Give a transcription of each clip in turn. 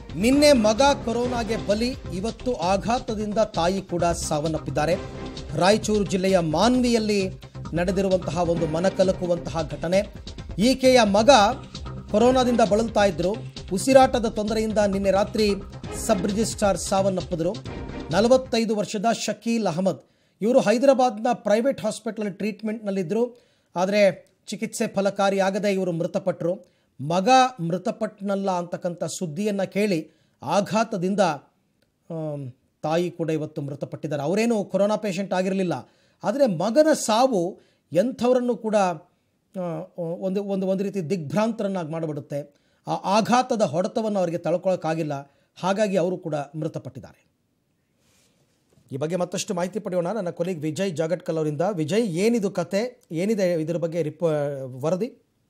ನಿನ್ನೆ ಮಗ ಕೊರೋನಾಗೆ ಬಲಿ ಇವತ್ತು ಆಘಾತದಿಂದ ತಾಯಿ ಕೂಡ ಸಾವನ್ನಪ್ಪಿದ್ದಾರೆ ರಾಯಚೂರು ಜಿಲ್ಲೆಯ ಮಾನ್ವಿಯಲ್ಲಿ ನಡೆದಿರುವಂತಹ ಒಂದು ಮನಕಲಕುವಂತಹ ಘಟನೆ ಈಕೆಯ ಮಗ ಕೊರೋನಾದಿಂದ ಬಳಲ್ತಾ ಇದ್ರು ಉಸಿರಾಟದ ತೊಂದರೆಯಿಂದ ನಿನ್ನೆ ರಾತ್ರಿ ಸಬ್ ರಿಜಿಸ್ಟ್ರಾರ್ ಸಾವನ್ನಪ್ಪಿದ್ರು ನಲವತ್ತೈದು ವರ್ಷದ ಶಕೀಲ್ ಅಹಮದ್ ಇವರು ಹೈದರಾಬಾದ್ನ ಪ್ರೈವೇಟ್ ಹಾಸ್ಪಿಟಲ್ ಟ್ರೀಟ್ಮೆಂಟ್ನಲ್ಲಿದ್ದರು ಆದರೆ ಚಿಕಿತ್ಸೆ ಫಲಕಾರಿಯಾಗದೆ ಇವರು ಮೃತಪಟ್ಟರು ಮಗ ಮೃತಪಟ್ಟನಲ್ಲ ಅಂತಕ್ಕಂಥ ಸುದ್ದಿಯನ್ನು ಕೇಳಿ ಆಘಾತದಿಂದ ಆಮ್, ತಾಯಿ ಕೂಡ ಇವತ್ತು ಮೃತಪಟ್ಟಿದ್ದಾರೆ ಅವರೇನು ಕೊರೋನಾ ಪೇಷಂಟ್ ಆಗಿರಲಿಲ್ಲ ಆದರೆ ಮಗನ ಸಾವು ಎಂಥವರನ್ನು ಕೂಡ ಆ, ಒಂದು ಒಂದು ಒಂದು ರೀತಿ ದಿಗ್ಭ್ರಾಂತರನ್ನಾಗಿ ಮಾಡಿಬಿಡುತ್ತೆ ಆ ಆಘಾತದ ಹೊಡೆತವನ್ನು ಅವರಿಗೆ ತಳ್ಕೊಳ್ಳೋಕ್ಕಾಗಿಲ್ಲ ಹಾಗಾಗಿ ಅವರು ಕೂಡ ಮೃತಪಟ್ಟಿದ್ದಾರೆ ಈ ಬಗ್ಗೆ ಮತ್ತಷ್ಟು ಮಾಹಿತಿ ಪಡೆಯೋಣ ನನ್ನ ಕೊಲೀಗ್ ವಿಜಯ್ ಜಾಗಟ್ಕಲ್ ಅವರಿಂದ ವಿಜಯ್ ಏನಿದು ಕತೆ ಏನಿದೆ ಇದರ ಬಗ್ಗೆ ರಿಪ ವರದಿ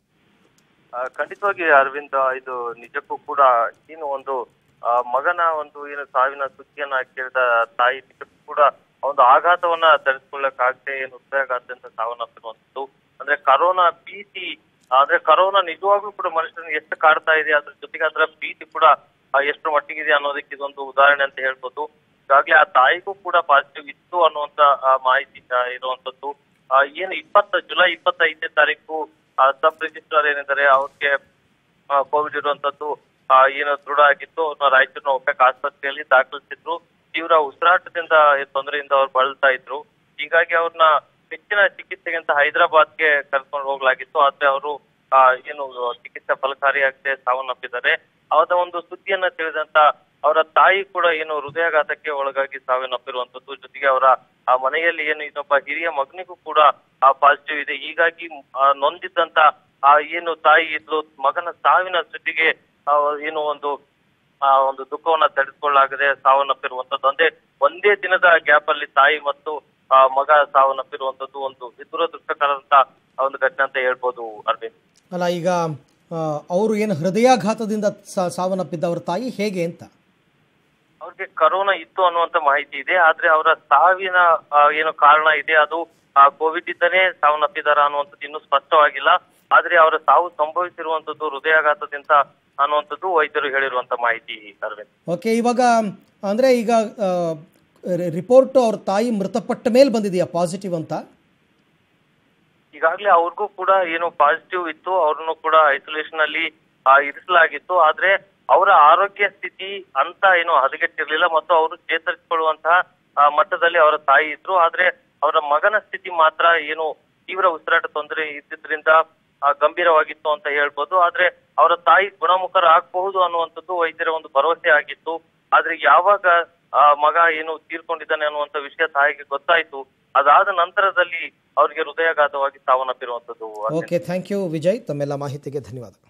ಆ, ಖಂಡಿತವಾಗಿ ಅರವಿಂದ್ ಇದು ನಿಜಕ್ಕೂ ಕೂಡ ಏನು ಒಂದು ಆ, ಮಗನ ಒಂದು ಏನು ಸಾವಿನ ಸುದ್ದಿಯನ್ನ ಕೇಳಿದ ತಾಯಿ ನಿಜಕ್ಕೂ ಕೂಡ ಒಂದು ಆಘಾತವನ್ನ ತರಿಸ್ಕೊಳ್ಳಕ್ಕಾಗದೆ ಏನು ಹೃದಯಾಘಾತದಿಂದ ಸಾವನ್ನಪ್ಪಿರುವಂತದ್ದು ಅಂದ್ರೆ ಕರೋನಾ ಭೀತಿ ಅಂದ್ರೆ ಕರೋನಾ ನಿಜವಾಗ್ಲೂ ಕೂಡ ಮನುಷ್ಯರನ್ನ ಎಷ್ಟು ಕಾಡ್ತಾ ಇದೆ ಅದ್ರ ಜೊತೆಗೆ ಅದರ ಭೀತಿ ಕೂಡ ಆ, ಎಷ್ಟು ಮಟ್ಟಿಗಿದೆ ಅನ್ನೋದಕ್ಕೆ ಇದೊಂದು ಉದಾಹರಣೆ ಅಂತ ಹೇಳ್ಬೋದು ಈಗಾಗ್ಲೇ ಆ ತಾಯಿಗೂ ಕೂಡ ಪಾಸಿಟಿವ್ ಇತ್ತು ಅನ್ನುವಂತ ಆ, ಮಾಹಿತಿ ಆ, ಇರುವಂತದ್ದು ಆ, ಏನು ಇಪ್ಪತ್ತ ಜುಲೈ ಇಪ್ಪತ್ತೈದನೇ ತಾರೀಕು ಸಬ್ ರಿಜಿಸ್ಟ್ರಾರ್ ಏನಿದ್ದಾರೆ ಅವ್ರಿಗೆ ಕೋವಿಡ್ ಇರುವಂತದ್ದು ಆ, ಏನು ದೃಢ ಆಗಿತ್ತು ಅವ್ರನ್ನ ರಾಯಚೂರಿನ ಒಪೆಕ್ ಆಸ್ಪತ್ರೆಯಲ್ಲಿ ದಾಖಲಿಸಿದ್ರು ತೀವ್ರ ಉಸಿರಾಟದಿಂದ ಈ ತೊಂದರೆಯಿಂದ ಅವ್ರು ಬಳಲ್ತಾ ಇದ್ರು ಹೀಗಾಗಿ ಅವ್ರನ್ನ ಹೆಚ್ಚಿನ ಚಿಕಿತ್ಸೆಗೆ ಅಂತ ಹೈದರಾಬಾದ್ಗೆ ಕರ್ಕೊಂಡು ಹೋಗ್ಲಾಗಿತ್ತು ಆದ್ರೆ ಅವರು ಏನು ಚಿಕಿತ್ಸೆ ಫಲಕಾರಿಯಾಗದೆ ಸಾವನ್ನಪ್ಪಿದ್ದಾರೆ ಅವರ ಒಂದು ಸುದ್ದಿಯನ್ನ ತಿಳಿದಂತ ಅವರ ತಾಯಿ ಕೂಡ ಏನು ಹೃದಯಾಘಾತಕ್ಕೆ ಒಳಗಾಗಿ ಸಾವನ್ನಪ್ಪಿರುವಂತದ್ದು ಜೊತೆಗೆ ಅವರ ಆ ಮನೆಯಲ್ಲಿ ಏನು ಇನ್ನೊಬ್ಬ ಹಿರಿಯ ಮಗನಿಗೂ ಕೂಡ ಆ ಪಾಸಿಟಿವ್ ಇದೆ ಹೀಗಾಗಿ ಆ, ನೊಂದಿದ್ದಂತ ಆ ಏನು ತಾಯಿ ಇದ್ಲು ಮಗನ ಸಾವಿನ ಸುದ್ದಿಗೆ ಆ, ಏನು ಒಂದು ಆ ಒಂದು ದುಃಖವನ್ನ ತಡೆದುಕೊಳ್ಳಾಗದೆ ಸಾವನ್ನಪ್ಪಿರುವಂತದ್ದು ಅಂದ್ರೆ ಒಂದೇ ದಿನದ ಗ್ಯಾಪ್ ಅಲ್ಲಿ ತಾಯಿ ಮತ್ತು ಆ, ಮಗ ಸಾವನ್ನಪ್ಪಿರುವಂತದ್ದು ಒಂದು ದುರದೃಷ್ಟಕರದಂತ ಒಂದು ಘಟನೆ ಅಂತ ಹೇಳ್ಬೋದು ಅರವಿಂದ್ ಅಲ್ಲ ಈಗ ಆ, ಅವರು ಏನು ಹೃದಯಾಘಾತದಿಂದ ಸಾ- ಸಾವನ್ನಪ್ಪಿದ್ದ ಅವ್ರ ತಾಯಿ ಹೇಗೆ ಅಂತ ಅವ್ರಿಗೆ ಕರೋನಾ ಇತ್ತು ಅನ್ನುವಂತ ಮಾಹಿತಿ ಇದೆ ಆದ್ರೆ ಅವರ ಸಾವಿನ ಆ, ಏನು ಕಾರಣ ಇದೆ ಅದು ಕೋವಿಡ್ ಇದ್ದನೇ ಸಾವನ್ನಪ್ಪಿದಾರ ಅನ್ನುವಂಥದ್ದು ಇನ್ನೂ ಸ್ಪಷ್ಟವಾಗಿಲ್ಲ ಆದ್ರೆ ಅವರ ಸಾವು ಸಂಭವಿಸಿರುವಂತದ್ದು ಹೃದಯಾಘಾತದಿಂದ ಅನ್ನುವಂಥದ್ದು ವೈದ್ಯರು ಹೇಳಿರುವಂತ ಮಾಹಿತಿ ಅರವಿಂದ್ ಓಕೆ ಇವಾಗ ಅಂದರೆ ಈಗ ರಿಪೋರ್ಟ್ ಅವ್ರ ತಾಯಿ ಮೃತಪಟ್ಟ ಮೇಲೆ ಬಂದಿದೆಯಾ ಪಾಸಿಟಿವ್ ಅಂತ ಈಗಾಗಲೇ ಅವ್ರಿಗೂ ಕೂಡ ಏನು ಪಾಸಿಟಿವ್ ಇತ್ತು ಅವ್ರನ್ನು ಕೂಡ ಐಸೋಲೇಷನ್ ಅಲ್ಲಿ ಆ, ಇರಿಸಲಾಗಿತ್ತು ಆದ್ರೆ ಅವರ ಆರೋಗ್ಯ ಸ್ಥಿತಿ ಅಂತ ಏನು ಹದಗೆಟ್ಟಿರ್ಲಿಲ್ಲ ಮತ್ತು ಅವರು ಚೇತರಿಸಿಕೊಳ್ಳುವಂತಹ ಆ, ಮಟ್ಟದಲ್ಲಿ ಅವರ ತಾಯಿ ಇದ್ರು ಆದ್ರೆ ಅವರ ಮಗನ ಸ್ಥಿತಿ ಮಾತ್ರ ಏನು ತೀವ್ರ ಉಸಿರಾಟ ತೊಂದರೆ ಇದ್ದಿದ್ರಿಂದ ಆ, ಗಂಭೀರವಾಗಿತ್ತು ಅಂತ ಹೇಳ್ಬೋದು ಆದ್ರೆ ಅವರ ತಾಯಿ ಗುಣಮುಖರಾಗಬಹುದು ಅನ್ನುವಂಥದ್ದು ವೈದ್ಯರ ಒಂದು ಭರವಸೆ ಆಗಿತ್ತು ಆದ್ರೆ ಯಾವಾಗ ಆ ಮಗ ಏನು ತೀರ್ಕೊಂಡಿದ್ದಾನೆ ಅನ್ನುವಂತ ವಿಷಯ ತಾಯಿಗೆ ಗೊತ್ತಾಯ್ತು ಅದಾದ ನಂತರದಲ್ಲಿ ಅವರಿಗೆ ಹೃದಯಾಘಾತವಾಗಿ ಸಾವನ್ನಪ್ಪಿರುವಂತದ್ದು ಓಕೆ ಥ್ಯಾಂಕ್ ಯು ವಿಜಯ್ ತಮ್ಮೆಲ್ಲ ಮಾಹಿತಿಗೆ ಧನ್ಯವಾದ